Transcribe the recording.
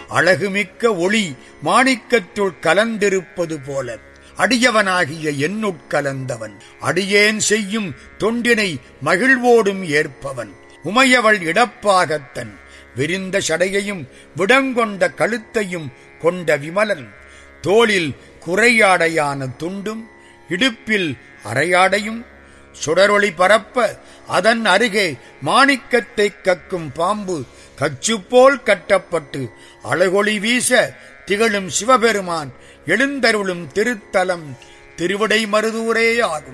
அழகுமிக்க ஒளி மாணிக்கத்துள் கலந்திருப்பது போல அடியவனாகிய என்னுட்கலந்தவன் அடியேன் செய்யும் தொண்டினை மகிழ்வோடும் ஏற்பவன் உமையவள் இடப்பாகத்தன் விரிந்த சடையையும் விடங்கொண்ட கழுத்தையும் கொண்ட விமலன் தோளில் குறையாடையான துண்டும் இடுப்பில் அரையாடையும் சுடரொளி பரப்ப அதன் அருகே மாணிக்கத்தை கக்கும் பாம்பு கச்சுப்போல் கட்டப்பட்டு அழகொளி வீச திகழும் சிவபெருமான் எழுந்தருளும் திருத்தலம் திருவிடை மருதூரே ஆகும்